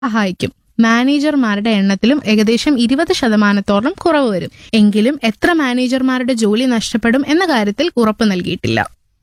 സഹായിക്കും മാനേജർമാരുടെ എണ്ണത്തിലും ഏകദേശം ഇരുപത് ശതമാനത്തോളം കുറവ് വരും എങ്കിലും എത്ര മാനേജർമാരുടെ ജോലി നഷ്ടപ്പെടും എന്ന കാര്യത്തിൽ ഉറപ്പ് നൽകിയിട്ടില്ല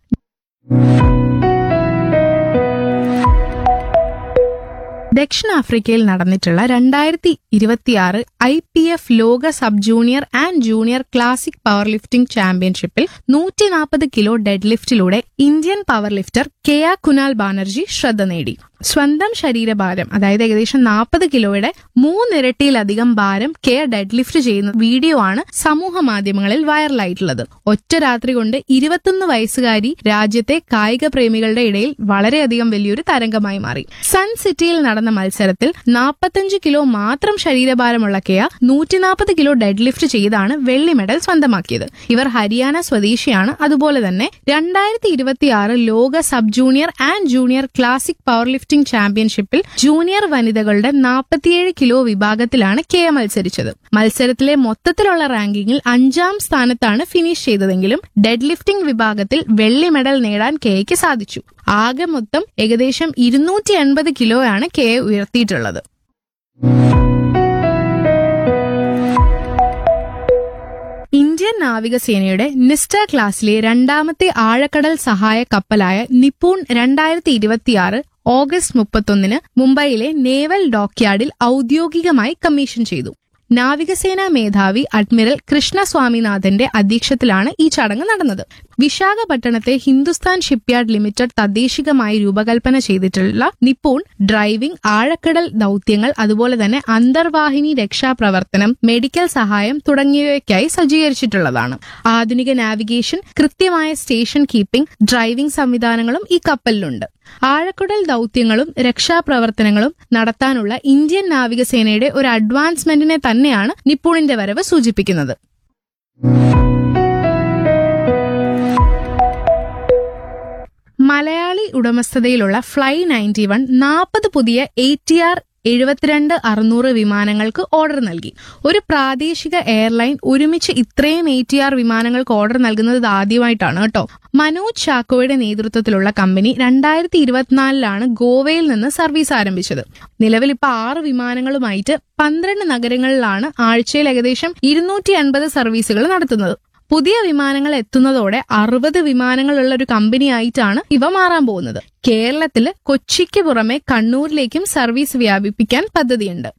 ദക്ഷിണാഫ്രിക്കയിൽ നടന്നിട്ടുള്ള രണ്ടായിരത്തി ഇരുപത്തിയാറ് ഐ പി എഫ് ലോക sub junior and junior classic power lifting ചാമ്പ്യൻഷിപ്പിൽ നൂറ്റി നാൽപ്പത് കിലോ ഡെഡ് ലിഫ്റ്റിലൂടെ ഇന്ത്യൻ പവർ ലിഫ്റ്റർ കെയ കുനാൽ ബാനർജി ശ്രദ്ധ നേടി സ്വന്തം ശരീരഭാരം അതായത് ഏകദേശം നാൽപ്പത് കിലോയുടെ മൂന്നിരട്ടിയിലധികം ഭാരം കെയ ഡെഡ് ലിഫ്റ്റ് ചെയ്യുന്ന വീഡിയോ ആണ് സമൂഹ മാധ്യമങ്ങളിൽ വൈറലായിട്ടുള്ളത് ഒറ്റ രാത്രി കൊണ്ട് ഇരുപത്തൊന്ന് വയസ്സുകാരി രാജ്യത്തെ കായിക പ്രേമികളുടെ ഇടയിൽ വളരെയധികം വലിയൊരു തരംഗമായി മാറി സൺ സിറ്റിയിൽ നടന്ന മത്സരത്തിൽ നാൽപ്പത്തഞ്ച് കിലോ മാത്രം ശരീരഭാരമുള്ള കെയ നൂറ്റി നാൽപ്പത് കിലോ ഡെഡ് ലിഫ്റ്റ് ചെയ്താണ് വെള്ളി മെഡൽ സ്വന്തമാക്കിയത് ഇവർ ഹരിയാന സ്വദേശിയാണ് അതുപോലെ തന്നെ രണ്ടായിരത്തി ഇരുപത്തിയാറ് ലോക sub junior and junior classic power lifting ചാമ്പ്യൻഷിപ്പിൽ ജൂനിയർ വനിതകളുടെ നാൽപ്പത്തിയേഴ് കിലോ വിഭാഗത്തിലാണ് കെയ മത്സരിച്ചത് മത്സരത്തിലെ മൊത്തത്തിലുള്ള റാങ്കിങ്ങിൽ അഞ്ചാം സ്ഥാനത്താണ് ഫിനിഷ് ചെയ്തതെങ്കിലും ഡെഡ് ലിഫ്റ്റിംഗ് വിഭാഗത്തിൽ വെള്ളി മെഡൽ നേടാൻ കെയ്ക്ക് സാധിച്ചു ആകെ മൊത്തം ഏകദേശം ഇരുന്നൂറ്റി എൺപത് കിലോയാണ് കെ ഉയർത്തിയിട്ടുള്ളത് ഇന്ത്യൻ നാവികസേനയുടെ നിസ്റ്റ ക്ലാസ്സിലെ രണ്ടാമത്തെ ആഴക്കടൽ സഹായ കപ്പലായ നിപ്പൂൺ രണ്ടായിരത്തി ഇരുപത്തിയാറ് ഓഗസ്റ്റ് മുപ്പത്തൊന്നിന് മുംബൈയിലെ നേവൽ ഡോക്യാർഡിൽ ഔദ്യോഗികമായി കമ്മീഷൻ ചെയ്തു നാവികസേനാ മേധാവി അഡ്മിറൽ കൃഷ്ണ സ്വാമിനാഥന്റെ അധ്യക്ഷത്തിലാണ് ഈ ചടങ്ങ് നടന്നത് വിശാഖപട്ടണത്തെ ഹിന്ദുസ്ഥാൻ ഷിപ്പ്യാർഡ് ലിമിറ്റഡ് തദ്ദേശികമായി രൂപകൽപ്പന ചെയ്തിട്ടുള്ള നിപ്പൂൺ ഡ്രൈവിംഗ് ആഴക്കടൽ ദൌത്യങ്ങൾ അതുപോലെ തന്നെ അന്തർവാഹിനി രക്ഷാപ്രവർത്തനം മെഡിക്കൽ സഹായം തുടങ്ങിയവയ്ക്കായി സജ്ജീകരിച്ചിട്ടുള്ളതാണ് ആധുനിക നാവിഗേഷൻ കൃത്യമായ സ്റ്റേഷൻ കീപ്പിംഗ് ഡ്രൈവിംഗ് സംവിധാനങ്ങളും ഈ കപ്പലിലുണ്ട് ആഴക്കടൽ ദൌത്യങ്ങളും രക്ഷാപ്രവർത്തനങ്ങളും നടത്താനുള്ള ഇന്ത്യൻ നാവികസേനയുടെ ഒരു അഡ്വാൻസ്മെന്റിനെ തന്നെയാണ് നിപ്പൂണിന്റെ വരവ് സൂചിപ്പിക്കുന്നത് മലയാളി ഉടമസ്ഥതയിലുള്ള ഫ്ലൈ നയൻറ്റി വൺ നാൽപ്പത് പുതിയ എ ടി ആർ എഴുപത്തിരണ്ട് അറുന്നൂറ് വിമാനങ്ങൾക്ക് ഓർഡർ നൽകി ഒരു പ്രാദേശിക എയർലൈൻ ഒരുമിച്ച് ഇത്രയും എ ടി ആർ വിമാനങ്ങൾക്ക് ഓർഡർ നൽകുന്നത് ഇത് ആദ്യമായിട്ടാണ് കേട്ടോ മനോജ് ചാക്കോയുടെ നേതൃത്വത്തിലുള്ള കമ്പനി രണ്ടായിരത്തി ഇരുപത്തിനാലിലാണ് ഗോവയിൽ നിന്ന് സർവീസ് ആരംഭിച്ചത് നിലവിൽ ഇപ്പൊ ആറ് വിമാനങ്ങളുമായിട്ട് പന്ത്രണ്ട് നഗരങ്ങളിലാണ് ആഴ്ചയിൽ ഏകദേശം ഇരുന്നൂറ്റി അൻപത് സർവീസുകൾ നടത്തുന്നത് പുതിയ വിമാനങ്ങൾ എത്തുന്നതോടെ അറുപത് വിമാനങ്ങളുള്ള ഒരു കമ്പനിയായിട്ടാണ് ഇവ മാറാൻ പോകുന്നത് കേരളത്തില് കൊച്ചിക്ക് പുറമെ കണ്ണൂരിലേക്കും സർവീസ് വ്യാപിപ്പിക്കാൻ പദ്ധതിയുണ്ട്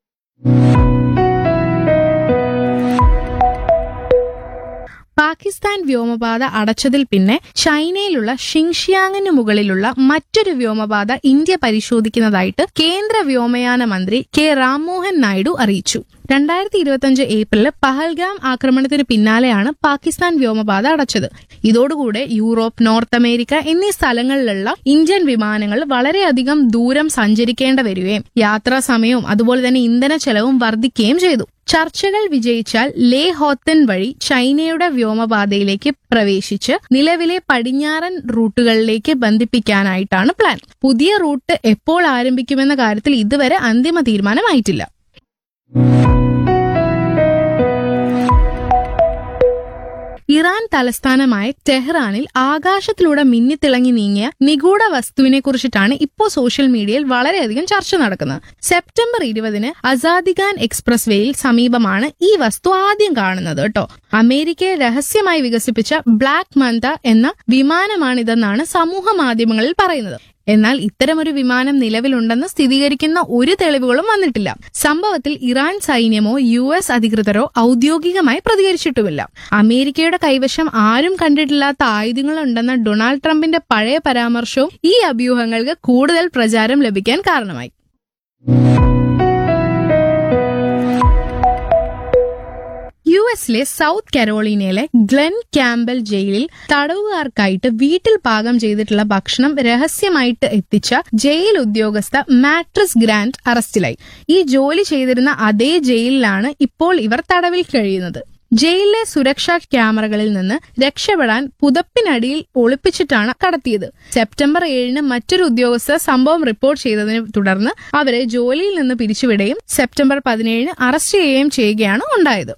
പാകിസ്ഥാൻ വ്യോമപാത അടച്ചതിൽ പിന്നെ ചൈനയിലുള്ള ഷിങ്ഷിയാങ്ങിന് മുകളിലുള്ള മറ്റൊരു വ്യോമപാത ഇന്ത്യ പരിശോധിക്കുന്നതായിട്ട് കേന്ദ്ര വ്യോമയാന മന്ത്രി കെ രാംമോഹൻ നായിഡു അറിയിച്ചു രണ്ടായിരത്തി ഇരുപത്തിയഞ്ച് ഏപ്രിലിൽ പഹൽഗാം ആക്രമണത്തിന് പിന്നാലെയാണ് പാകിസ്ഥാൻ വ്യോമപാത അടച്ചത് ഇതോടുകൂടെ യൂറോപ്പ് നോർത്ത് അമേരിക്ക എന്നീ സ്ഥലങ്ങളിലുള്ള ഇന്ത്യൻ വിമാനങ്ങൾ വളരെയധികം ദൂരം സഞ്ചരിക്കേണ്ട വരികയും യാത്രാ സമയവും അതുപോലെ തന്നെ ഇന്ധന ചെലവും വർദ്ധിക്കുകയും ചെയ്തു ചർച്ചകൾ വിജയിച്ചാൽ ലേ ഹോത്തൻ വഴി ചൈനയുടെ വ്യോമപാതയിലേക്ക് പ്രവേശിച്ച് നിലവിലെ പടിഞ്ഞാറൻ റൂട്ടുകളിലേക്ക് ബന്ധിപ്പിക്കാനായിട്ടാണ് പ്ലാൻ പുതിയ റൂട്ട് എപ്പോൾ ആരംഭിക്കുമെന്ന കാര്യത്തിൽ ഇതുവരെ അന്തിമ തീരുമാനമായിട്ടില്ല ഇറാൻ തലസ്ഥാനമായ ടെഹ്റാനിൽ ആകാശത്തിലൂടെ മിന്നിത്തിളങ്ങി നീങ്ങിയ നിഗൂഢ വസ്തുവിനെ കുറിച്ചിട്ടാണ് ഇപ്പോൾ സോഷ്യൽ മീഡിയയിൽ വളരെയധികം ചർച്ച നടക്കുന്നത് സെപ്റ്റംബർ ഇരുപതിന് അസാദിഖാൻ എക്സ്പ്രസ് വേയിൽ സമീപമാണ് ഈ വസ്തു ആദ്യം കാണുന്നത് കേട്ടോ അമേരിക്കയെ രഹസ്യമായി വികസിപ്പിച്ച ബ്ലാക്ക് മന്ത എന്ന വിമാനമാണിതെന്നാണ് സമൂഹ മാധ്യമങ്ങളിൽ പറയുന്നത് എന്നാൽ ഇത്തരമൊരു വിമാനം നിലവിലുണ്ടെന്ന് സ്ഥിരീകരിക്കുന്ന ഒരു തെളിവുകളും വന്നിട്ടില്ല സംഭവത്തിൽ ഇറാൻ സൈന്യമോ യു എസ് അധികൃതരോ ഔദ്യോഗികമായി പ്രതികരിച്ചിട്ടുമില്ല അമേരിക്കയുടെ കൈവശം ആരും കണ്ടിട്ടില്ലാത്ത ആയുധങ്ങളുണ്ടെന്ന ഡൊണാൾഡ് ട്രംപിന്റെ പഴയ പരാമർശവും ഈ അഭ്യൂഹങ്ങൾക്ക് കൂടുതൽ പ്രചാരം ലഭിക്കാൻ കാരണമായി യു എസിലെ സൗത്ത് കരോളീനയിലെ ഗ്ലെൻ ക്യാമ്പൽ ജയിലിൽ തടവുകാർക്കായിട്ട് വീട്ടിൽ പാകം ചെയ്തിട്ടുള്ള ഭക്ഷണം രഹസ്യമായിട്ട് എത്തിച്ച ജയിൽ ഉദ്യോഗസ്ഥ മാട്രിസ് ഗ്രാൻഡ് അറസ്റ്റിലായി ഈ ജോലി ചെയ്തിരുന്ന അതേ ജയിലിലാണ് ഇപ്പോൾ ഇവർ തടവിൽ കഴിയുന്നത് ജയിലിലെ സുരക്ഷാ ക്യാമറകളിൽ നിന്ന് രക്ഷപ്പെടാൻ പുതപ്പിനടിയിൽ ഒളിപ്പിച്ചിട്ടാണ് കടത്തിയത് സെപ്റ്റംബർ ഏഴിന് മറ്റൊരു ഉദ്യോഗസ്ഥർ സംഭവം റിപ്പോർട്ട് ചെയ്തതിനെ തുടർന്ന് അവരെ ജോലിയിൽ നിന്ന് പിരിച്ചുവിടുകയും സെപ്റ്റംബർ പതിനേഴിന് അറസ്റ്റ് ചെയ്യുകയും ചെയ്യുകയാണ് ഉണ്ടായത്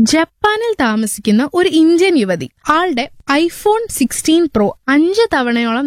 ജപ്പാനിൽ താമസിക്കുന്ന ഒരു ഇന്ത്യൻ യുവതി ആളുടെ ഐഫോൺ സിക്സ്റ്റീൻ പ്രോ അഞ്ച് തവണയോളം